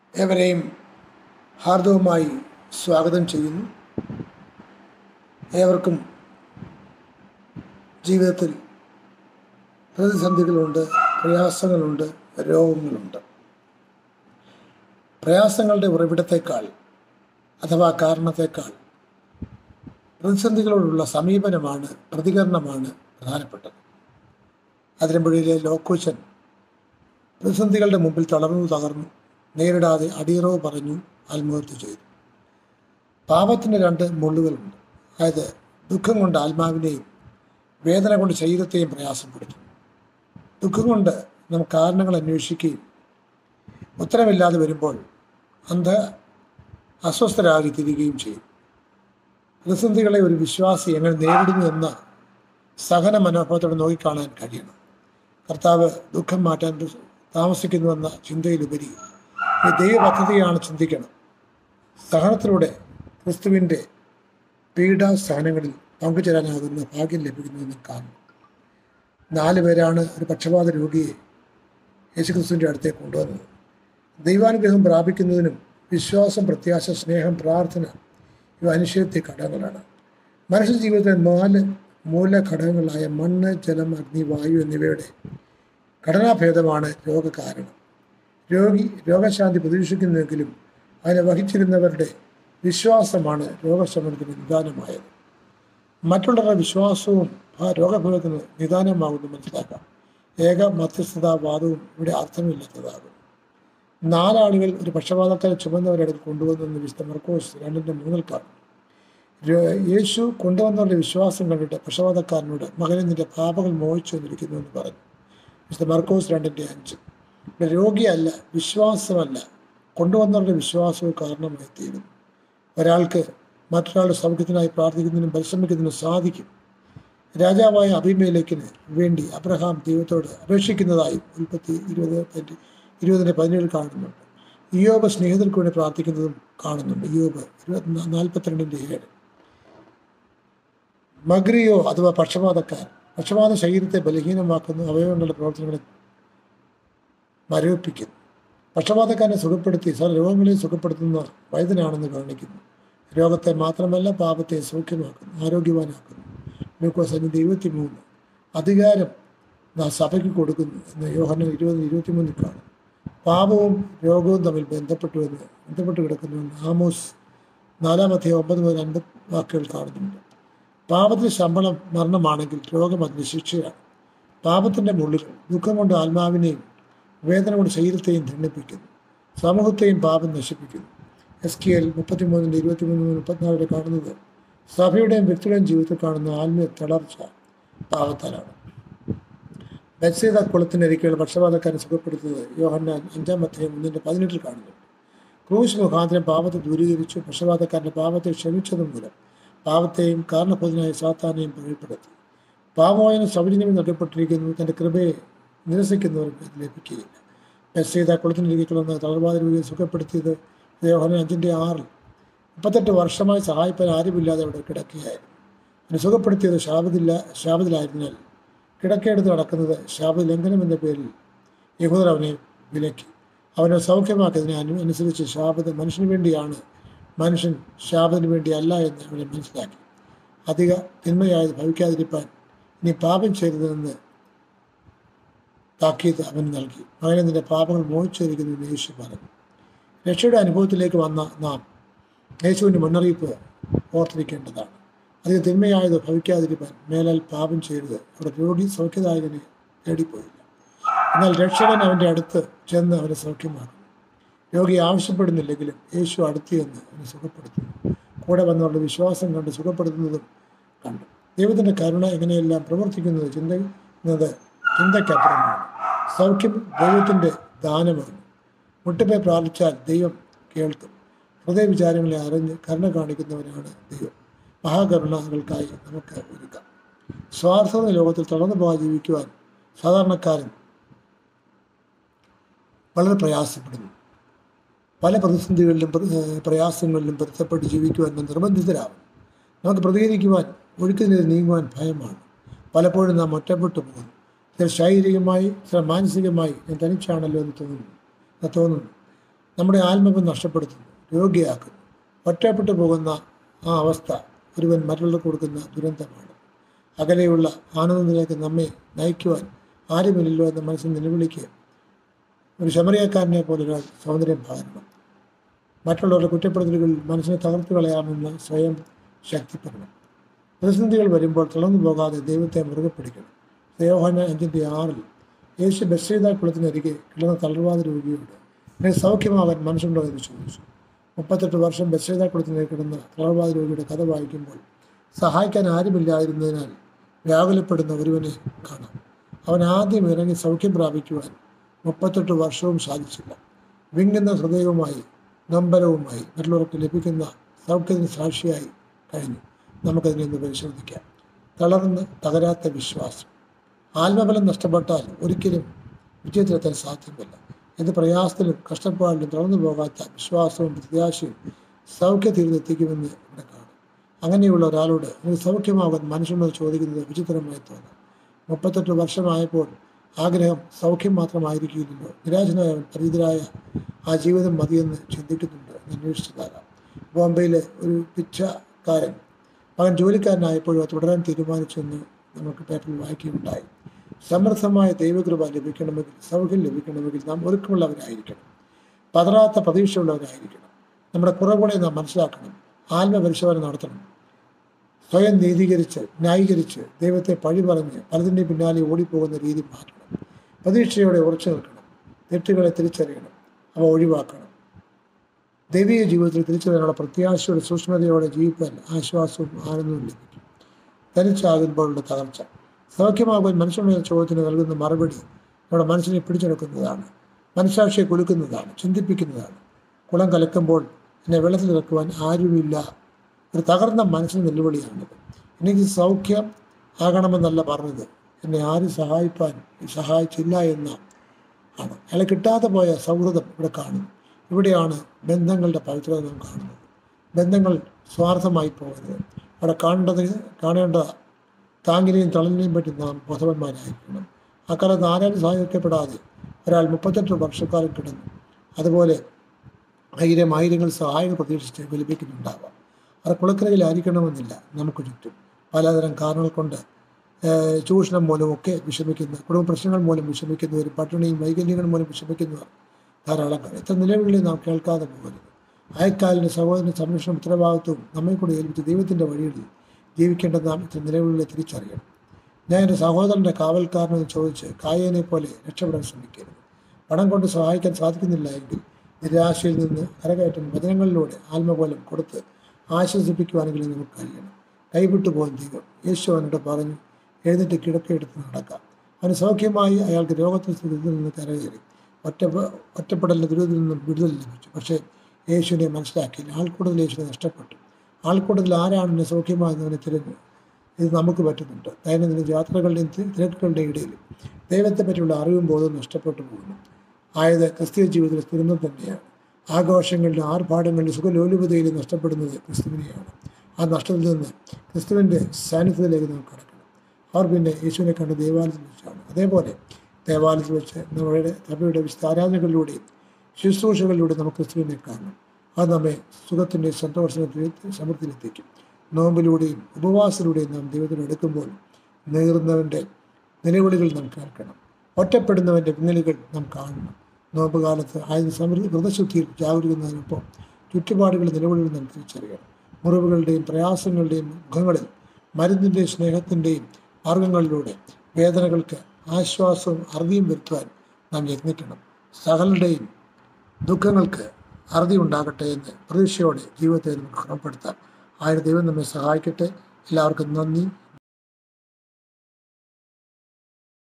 ഏവരെയും ഹാർദവമായി സ്വാഗതം ചെയ്യുന്നു ഏവർക്കും ജീവിതത്തിൽ പ്രതിസന്ധികളുണ്ട് പ്രയാസങ്ങളുണ്ട് രോഗങ്ങളുണ്ട് പ്രയാസങ്ങളുടെ ഉറവിടത്തേക്കാൾ അഥവാ കാരണത്തേക്കാൾ പ്രതിസന്ധികളോടുള്ള സമീപനമാണ് പ്രതികരണമാണ് പ്രധാനപ്പെട്ടത് അതിരമ്പുഴയിലെ ലോക്കോച്ചൻ പ്രതിസന്ധികളുടെ മുമ്പിൽ തളർന്നു തകർന്നു നേരിടാതെ അടിയറവ് പറഞ്ഞു ആത്മഹത്യ ചെയ്തു പാപത്തിന് രണ്ട് മുള്ളുകളുണ്ട് അതായത് ദുഃഖം കൊണ്ട് ആത്മാവിനെയും വേദന കൊണ്ട് ശരീരത്തെയും പ്രയാസപ്പെടുത്തും ദുഃഖം കൊണ്ട് നാം കാരണങ്ങൾ അന്വേഷിക്കുകയും ഉത്തരമില്ലാതെ വരുമ്പോൾ അന്ത അസ്വസ്ഥരാകി തിരികുകയും ചെയ്യും പ്രതിസന്ധികളെ ഒരു വിശ്വാസി എങ്ങനെ നേരിടുന്നു എന്ന സഹന മനോഭാവത്തോടെ നോക്കിക്കാണാൻ കഴിയണം കർത്താവ് ദുഃഖം മാറ്റാൻ താമസിക്കുന്നുവെന്ന ചിന്തയിലുപരി ഈ ദൈവ പദ്ധതിയാണ് ചിന്തിക്കണം സഹനത്തിലൂടെ ക്രിസ്തുവിൻ്റെ പീഡാ സഹനങ്ങളിൽ പങ്കുചേരാനാകുന്ന ഭാഗ്യം ലഭിക്കുന്നുവെന്ന് കാണുന്നു നാല് പേരാണ് ഒരു പക്ഷപാത രോഗിയെ യേശുക്രിസ്തുവിൻ്റെ അടുത്തേക്ക് കൊണ്ടുവന്നത് ദൈവാനുഗ്രഹം പ്രാപിക്കുന്നതിനും വിശ്വാസം പ്രത്യാശ സ്നേഹം പ്രാർത്ഥന ഇവ അനുശയത്തെ ഘടകങ്ങളാണ് മനുഷ്യ ജീവിതത്തിലെ നാല് മൂലഘടകങ്ങളായ മണ്ണ് ജലം അഗ്നി വായു എന്നിവയുടെ ഘടനാഭേദമാണ് രോഗകാരണം രോഗി രോഗശാന്തി പ്രതീക്ഷിക്കുന്നുവെങ്കിലും അതിനെ വഹിച്ചിരുന്നവരുടെ വിശ്വാസമാണ് രോഗശമനത്തിന് നിദാനമായത് മറ്റുള്ളവരുടെ വിശ്വാസവും ആ രോഗഭേദത്തിന് നിദാനമാകുന്നു മനസ്സിലാക്കാം ഏക മധ്യസ്ഥതാവാദവും ഇവിടെ അർത്ഥമില്ലാത്തതാകും നാലാളുകൾ ഒരു പക്ഷപാതക്കാരെ ചുമന്നവരുടെ കൊണ്ടുവന്നെന്ന് വിശുദ്ധ മർക്കോസ് രണ്ടിൻ്റെ മൂന്നിൽ കാണും യേശു കൊണ്ടുവന്നവരുടെ വിശ്വാസം കണ്ടിട്ട് പക്ഷപാതക്കാരനോട് മകനെ നിന്റെ പാപങ്ങൾ മോഹിച്ചു വന്നിരിക്കുന്നു എന്ന് പറഞ്ഞു വിശുദ്ധ മർക്കോസ് രണ്ടിൻ്റെ അഞ്ച് ഇവിടെ രോഗിയല്ല വിശ്വാസമല്ല കൊണ്ടുവന്നവരുടെ വിശ്വാസവും കാരണമായി തീരും ഒരാൾക്ക് മറ്റൊരാളുടെ സൗഖ്യത്തിനായി പ്രാർത്ഥിക്കുന്നതിനും പരിശ്രമിക്കുന്നതിനും സാധിക്കും രാജാവായ അഭിമേലേക്കിന് വേണ്ടി അബ്രഹാം ദൈവത്തോട് അപേക്ഷിക്കുന്നതായും ഉൽപ്പത്തി ഇരുപത് ഇരുപതിൻ്റെ പതിനേഴിൽ കാണുന്നുണ്ട് ഇയോബ് സ്നേഹിതർക്ക് വേണ്ടി പ്രാർത്ഥിക്കുന്നതും കാണുന്നുണ്ട് ഇയോബ് ഇരുപത്തി നാൽപ്പത്തിരണ്ടിൻ്റെ ഏഴ് മഗ്രിയോ അഥവാ പക്ഷപാതക്കാർ പക്ഷപാത ശരീരത്തെ ബലഹീനമാക്കുന്നു അവയവങ്ങളുടെ പ്രവർത്തനങ്ങളെ മരവിപ്പിക്കുന്നു പക്ഷപാതക്കാരനെ സുഖപ്പെടുത്തി സകല രോഗങ്ങളെ സുഖപ്പെടുത്തുന്ന വൈദ്യനാണെന്ന് കാണിക്കുന്നു രോഗത്തെ മാത്രമല്ല പാപത്തെ സൗഖ്യമാക്കുന്നു ആരോഗ്യവാനാക്കുന്നു ലൂക്കോസ് അഞ്ചിൻ്റെ ഇരുപത്തി മൂന്ന് അധികാരം സഭയ്ക്ക് കൊടുക്കുന്നു എന്ന് യോഹന ഇരുപത് ഇരുപത്തിമൂന്നിൽ കാണും പാപവും രോഗവും തമ്മിൽ ബന്ധപ്പെട്ടു എന്ന് ബന്ധപ്പെട്ട് കിടക്കുന്നുവെന്ന് ആമോസ് നാലാമത്തെ ഒമ്പത് മുതൽ അൻപത് വാക്കുകൾ കാണുന്നുണ്ട് പാപത്തിന് ശമ്പളം മരണമാണെങ്കിൽ രോഗം അതിന് ശിക്ഷയാണ് പാപത്തിൻ്റെ മുള്ളുകൾ ദുഃഖം കൊണ്ട് ആത്മാവിനെയും വേദന കൊണ്ട് ശരീരത്തെയും ദണ്ഡിപ്പിക്കുന്നു സമൂഹത്തെയും പാപം നശിപ്പിക്കുന്നു എസ് കെ എൽ മുപ്പത്തിമൂന്നിൻ്റെ ഇരുപത്തിമൂന്ന് മുപ്പത്തിനാലിൽ കാണുന്നത് സഭയുടെയും വ്യക്തിയുടെയും ജീവിതത്തിൽ കാണുന്ന ആത്മീയ തളർച്ച പാപത്താലാണ് ബത്സീത കുളത്തിനരികെയുള്ള പക്ഷപാതക്കാരനെ സുഖപ്പെടുത്തുന്നത് യോഹന്നാൻ അഞ്ചാം അധ്യായം ഒന്നിൻ്റെ പതിനെട്ടിൽ കാണുന്നുണ്ട് ക്രൂശ് മുഖാന്തരം പാപത്തെ ദൂരീകരിച്ചു പക്ഷപാതക്കാരൻ്റെ പാപത്തെ ക്ഷമിച്ചതും മൂലം പാപത്തെയും കാരണബോധനായ സാത്താനെയും ഭയപ്പെടുത്തി പാപവായന സൗജന്യം നൽകപ്പെട്ടിരിക്കുന്നു തൻ്റെ കൃപയെ നിരസിക്കുന്നവർക്ക് ഇത് ലഭിക്കുകയില്ല ബത്സീത കുളത്തിനരികെയുള്ള തളർവാദ രോഗിയെ സുഖപ്പെടുത്തിയത് യോഹന അഞ്ചിൻ്റെ ആറിൽ മുപ്പത്തെട്ട് വർഷമായി സഹായിപ്പാൻ ആരുമില്ലാതെ അവിടെ കിടക്കുകയായിരുന്നു അവനെ സുഖപ്പെടുത്തിയത് ശാപതില്ല ശാപത്തിലായതിനാൽ കിടക്കെടുത്ത് നടക്കുന്നത് ശാപ ലംഘനം എന്ന പേരിൽ യഹൂദർ അവനെ വിലക്കി അവനെ സൗഖ്യമാക്കിയതിനെ അനു അനുസരിച്ച് ശാപത് മനുഷ്യന് വേണ്ടിയാണ് മനുഷ്യൻ ശാപത്തിന് വേണ്ടിയല്ല എന്ന് അവനെ മനസ്സിലാക്കി അധിക തിന്മയായത് ഭവിക്കാതിരിക്കാൻ ഇനി പാപം ചെയ്തതെന്ന് താക്കീത് അവന് നൽകി മകനെ നിന്റെ പാപങ്ങൾ മോഹിച്ചിരിക്കുന്നു എന്ന് യേശു പറഞ്ഞു രക്ഷയുടെ അനുഭവത്തിലേക്ക് വന്ന നാം യേശുവിൻ്റെ മുന്നറിയിപ്പ് ഓർത്തിരിക്കേണ്ടതാണ് അധികം തിന്മയായത് ഭവിക്കാതിരിക്കാൻ മേലാൽ പാപം ചെയ്യരുത് അവിടെ രോഗി സൗഖ്യദായകനെ തേടിപ്പോയില്ല എന്നാൽ രക്ഷകൻ അവൻ്റെ അടുത്ത് ചെന്ന് അവനെ സൗഖ്യമാക്കും രോഗി ആവശ്യപ്പെടുന്നില്ലെങ്കിലും യേശു അടുത്ത് ചെന്ന് അവനെ സുഖപ്പെടുത്തുന്നു കൂടെ വന്നവരുടെ വിശ്വാസം കണ്ട് സുഖപ്പെടുത്തുന്നതും കണ്ടു ദൈവത്തിൻ്റെ കരുണ എങ്ങനെയെല്ലാം പ്രവർത്തിക്കുന്നത് ചിന്തിക്കുന്നത് ചിന്തയ്ക്കപ്പുറമാണ് സൗഖ്യം ദൈവത്തിൻ്റെ ദാനമാണ് മുട്ടുപേ പ്രാർത്ഥിച്ചാൽ ദൈവം കേൾക്കും ഹൃദയവിചാരങ്ങളെ അറിഞ്ഞ് കരുണ കാണിക്കുന്നവനാണ് ദൈവം മഹാകരുണകൾക്കായി നമുക്ക് ഒരുക്കാം സ്വാർത്ഥത ലോകത്തിൽ തളർന്നു പോകാൻ ജീവിക്കുവാൻ സാധാരണക്കാരൻ വളരെ പ്രയാസപ്പെടുന്നു പല പ്രതിസന്ധികളിലും പ്രയാസങ്ങളിലും പൊരുത്തപ്പെട്ട് ജീവിക്കുവാൻ നിർബന്ധിതരാകും നമുക്ക് പ്രതികരിക്കുവാൻ ഒഴുക്കിനെതിരെ നീങ്ങുവാൻ ഭയമാണ് പലപ്പോഴും നാം ഒറ്റപ്പെട്ടു പോകുന്നു ചില ശാരീരികമായി ചില മാനസികമായി ഞാൻ തനിച്ചാണല്ലോ എന്ന് തോന്നുന്നു എന്ന് തോന്നുന്നു നമ്മുടെ ആത്മബന്ധം നഷ്ടപ്പെടുത്തുന്നു രോഗിയാക്കുന്നു ഒറ്റപ്പെട്ടു പോകുന്ന ആ അവസ്ഥ ഒരുവൻ മറ്റുള്ളവർക്ക് കൊടുക്കുന്ന ദുരന്തമാണ് അകലെയുള്ള ആനന്ദത്തിലേക്ക് നമ്മെ നയിക്കുവാൻ ആരുമില്ലല്ലോ എന്ന മനസ്സിൽ നിലവിളിക്കുക ഒരു ശമരിയക്കാരനെ പോലെ ഒരാൾ സൗന്ദര്യം പകരണം മറ്റുള്ളവരുടെ കുറ്റപ്പെടുത്തലുകൾ മനസ്സിനെ തകർത്തു കളയാമെന്ന് സ്വയം ശക്തിപ്പെടണം പ്രതിസന്ധികൾ വരുമ്പോൾ തളർന്നു പോകാതെ ദൈവത്തെ മുറുകെ പിടിക്കണം ദേവഹന അഞ്ചിൻ്റെ ആറിൽ യേശു ബസ്സീത കുളത്തിനരികെ കിടന്ന തളർവാദ രോഗിയോട് എന്നെ സൗഖ്യമാവാൻ മനസ്സുണ്ടോ എന്ന് ചോദിച്ചു മുപ്പത്തെട്ട് വർഷം ബസ്സീത കുളത്തിനരികെ കിടന്ന തളർവാദ രോഗിയുടെ കഥ വായിക്കുമ്പോൾ സഹായിക്കാൻ ആരുമില്ലായിരുന്നതിനാൽ വ്യാകുലപ്പെടുന്ന ഒരുവനെ കാണാം അവൻ ആദ്യം ഇറങ്ങി സൗഖ്യം പ്രാപിക്കുവാൻ മുപ്പത്തെട്ട് വർഷവും സാധിച്ചില്ല വിങ്ങുന്ന ഹൃദയവുമായി നമ്പരവുമായി മറ്റുള്ളവർക്ക് ലഭിക്കുന്ന സൗഖ്യത്തിന് സാക്ഷിയായി കഴിഞ്ഞു നമുക്കതിനെ ഒന്ന് പരിശോധിക്കാം തളർന്ന് തകരാത്ത വിശ്വാസം ആത്മബലം നഷ്ടപ്പെട്ടാൽ ഒരിക്കലും വിജയത്തിലെത്താൻ സാധ്യമല്ല എന്ത് പ്രയാസത്തിലും കഷ്ടപ്പാടിലും തളർന്നു പോകാത്ത വിശ്വാസവും പ്രത്യാശയും സൗഖ്യ തീർന്നെത്തിക്കുമെന്ന് ഇവിടെ കാണും അങ്ങനെയുള്ള ഒരാളോട് എനിക്ക് സൗഖ്യമാകാൻ മനുഷ്യനോട് ചോദിക്കുന്നത് വിചിത്രമായി തോന്നാം മുപ്പത്തെട്ട് വർഷമായപ്പോൾ ആഗ്രഹം സൗഖ്യം മാത്രമായിരിക്കില്ലല്ലോ നിരാശനായവൻ പരിചിതരായ ആ ജീവിതം മതിയെന്ന് ചിന്തിക്കുന്നുണ്ട് എന്ന് അന്വേഷിച്ചതാകാം ബോംബെയിലെ ഒരു പിച്ചക്കാരൻ മകൻ ജോലിക്കാരനായപ്പോഴും അത് തുടരാൻ തീരുമാനിച്ചെന്ന് നമുക്ക് പേപ്പറിൽ വായിക്കുകയുണ്ടായി സമൃദ്ധമായ ദൈവകൃപ ലഭിക്കണമെങ്കിൽ സൗഖ്യം ലഭിക്കണമെങ്കിൽ നാം ഒരുക്കമുള്ളവരായിരിക്കണം പതറാത്ത പ്രതീക്ഷയുള്ളവരായിരിക്കണം നമ്മുടെ കുറവുകളെ നാം മനസ്സിലാക്കണം ആത്മപരിശോധന നടത്തണം സ്വയം നീതീകരിച്ച് ന്യായീകരിച്ച് ദൈവത്തെ പഴി പറഞ്ഞ് പലതിൻ്റെ പിന്നാലെ ഓടിപ്പോകുന്ന രീതി മാറ്റണം പ്രതീക്ഷയോടെ ഉറച്ചു നിൽക്കണം തെറ്റുകളെ തിരിച്ചറിയണം അവ ഒഴിവാക്കണം ദൈവിക ജീവിതത്തിൽ തിരിച്ചറിയാനുള്ള പ്രത്യാശയുടെ സൂക്ഷ്മതയോടെ ജീവിക്കാൻ ആശ്വാസവും ആനന്ദവും ലഭിക്കും തനിച്ചാകുമ്പോഴുള്ള തകർച്ച സൗഖ്യമാകുവാൻ മനുഷ്യരുടെ ചോദ്യത്തിന് നൽകുന്ന മറുപടി നമ്മുടെ മനസ്സിനെ പിടിച്ചെടുക്കുന്നതാണ് മനസാക്ഷിയെ കുലുക്കുന്നതാണ് ചിന്തിപ്പിക്കുന്നതാണ് കുളം കലക്കുമ്പോൾ എന്നെ വെള്ളത്തിൽ ഇറക്കുവാൻ ആരുമില്ല ഒരു തകർന്ന മനസ്സിന് വെല്ലുവിളിയാണിത് എനിക്ക് സൗഖ്യം ആകണമെന്നല്ല പറഞ്ഞത് എന്നെ ആരും സഹായിപ്പാൻ സഹായിച്ചില്ല എന്ന ആണ് അയാളെ കിട്ടാതെ പോയ സൗഹൃദം ഇവിടെ കാണുന്നു ഇവിടെയാണ് ബന്ധങ്ങളുടെ പവിത്രത നാം കാണുന്നത് ബന്ധങ്ങൾ സ്വാർത്ഥമായി പോകരുത് അവിടെ കാണേണ്ടത് കാണേണ്ട താങ്ങിനെയും തളലിനെയും പറ്റി നാം ബോധവന്മാരായിരിക്കണം അക്കാലത്ത് ആരാലും സഹായിക്കപ്പെടാതെ ഒരാൾ മുപ്പത്തെട്ട് വർഷക്കാലം കിടന്നു അതുപോലെ ആയിരം ആയിരങ്ങൾ സഹായം പ്രതീക്ഷിച്ച് വിലപിക്കുന്നുണ്ടാവാം അത് കുളക്കരയിലായിരിക്കണമെന്നില്ല നമുക്ക് ചുറ്റും പലതരം കാരണങ്ങൾ കൊണ്ട് ഏഹ്, ചൂഷണം മൂലമൊക്കെ വിഷമിക്കുന്ന കുടുംബ പ്രശ്നങ്ങൾ മൂലം വിഷമിക്കുന്നവർ പട്ടിണിയും വൈകല്യങ്ങൾ മൂലം വിഷമിക്കുന്നവർ ധാരാളം കാണും ഇത്ര നിലവിളി നാം കേൾക്കാതെ പോകരുത് അയക്കാലിൻ്റെ സഹോദരൻ്റെ സംരക്ഷണം ഉത്തരവാദിത്വവും നമ്മെ കൂടെ ഏൽപ്പിച്ച് ദൈവത്തിൻ്റെ വഴിയിൽ ജീവിക്കേണ്ട നാം ഇത്ര നിലവിളികളെ തിരിച്ചറിയണം ഞാൻ എൻ്റെ സഹോദരൻ്റെ കാവൽക്കാരനെന്ന് ചോദിച്ച് കായേനെ പോലെ രക്ഷപ്പെടാൻ ശ്രമിക്കരുത് പണം കൊണ്ട് സഹായിക്കാൻ സാധിക്കുന്നില്ല എങ്കിൽ നിരാശയിൽ നിന്ന് കരകയറ്റം വചനങ്ങളിലൂടെ ആത്മബോലം കൊടുത്ത് ആശ്വസിപ്പിക്കുവാനെങ്കിലും നമുക്ക് കഴിയണം കൈവിട്ടു പോകുന്ന ദൈവം യേശു അവനോട് പറഞ്ഞു എഴുന്നേറ്റ് കിടക്കയെടുത്ത് നടക്കാം അവന് സൗഖ്യമായി അയാൾക്ക് രോഗത്തിൽ ദുരിതത്തിൽ നിന്ന് കരകയറി ഒറ്റ ഒറ്റപ്പെടലിൻ്റെ ദുരിതത്തിൽ നിന്നും വിടുതൽ ലഭിച്ചു പക്ഷേ യേശുവിനെ മനസ്സിലാക്കിയില്ല ആൾക്കൂടുതൽ യേശുവിനെ നഷ്ടപ്പെട്ടു ആൾക്കൂടുതൽ ആരാണ് എന്നെ സൗഖ്യമാകുന്നവനെ തിരഞ്ഞു ഇത് നമുക്ക് പറ്റുന്നുണ്ട് ദൈനംദിന യാത്രകളുടെയും തി- തിരക്കുകളുടെയും ഇടയിൽ ദൈവത്തെ പറ്റിയുള്ള അറിവും ബോധവും നഷ്ടപ്പെട്ടു പോകുന്നു ആയത് ക്രിസ്തീയ ജീവിതത്തിൽ സ്ഥിരം തന്നെയാണ് ആഘോഷങ്ങളിലും ആർഭാടങ്ങളിലും സുഖലോലുപതയിലും നഷ്ടപ്പെടുന്നത് ക്രിസ്തുവിനെയാണ് ആ നഷ്ടത്തിൽ നിന്ന് ക്രിസ്തുവിൻ്റെ സാന്നിധ്യത്തിലേക്ക് നാം കടക്കണം അവർ പിന്നെ യേശുവിനെ കണ്ട് ദേവാലയത്തിൽ വെച്ചാണ് അതേപോലെ ദേവാലയത്തിൽ വെച്ച് നമ്മുടെ സഭയുടെ വിശുദ്ധ ആരാധനകളിലൂടെയും ശുശ്രൂഷകളിലൂടെ നമുക്ക് ക്രിസ്തുവിനെ കാണണം അത് നമ്മെ സുഖത്തിൻ്റെ സന്തോഷത്തിൻ്റെ സമൃദ്ധിയിലെത്തിക്കും നോമ്പിലൂടെയും ഉപവാസത്തിലൂടെയും നാം ദൈവത്തിന് എടുക്കുമ്പോൾ നേറുന്നവൻ്റെ നിലവിളികൾ നാം കേൾക്കണം ഒറ്റപ്പെടുന്നവൻ്റെ പിന്നലുകൾ നാം കാണണം നോമ്പ് കാലത്ത് ആയുധ സമൃദ്ധി വ്രതശുദ്ധിയിൽ ജാഗരിക്കുന്നതിനൊപ്പം ചുറ്റുപാടുകളുടെ നിലവിളികൾ നാം തിരിച്ചറിയണം മുറിവുകളുടെയും പ്രയാസങ്ങളുടെയും മുഖങ്ങളിൽ മരുന്നിൻ്റെയും സ്നേഹത്തിൻ്റെയും മാർഗങ്ങളിലൂടെ വേദനകൾക്ക് ആശ്വാസവും അറുതിയും വരുത്തുവാൻ നാം യത്നിക്കണം സകലുടെയും ദുഃഖങ്ങൾക്ക് അറുതി ഉണ്ടാകട്ടെ എന്ന് പ്രതീക്ഷയോടെ ജീവിതത്തെ നമുക്ക് ക്രമപ്പെടുത്താം ആയ ദൈവം നമ്മെ സഹായിക്കട്ടെ എല്ലാവർക്കും നന്ദി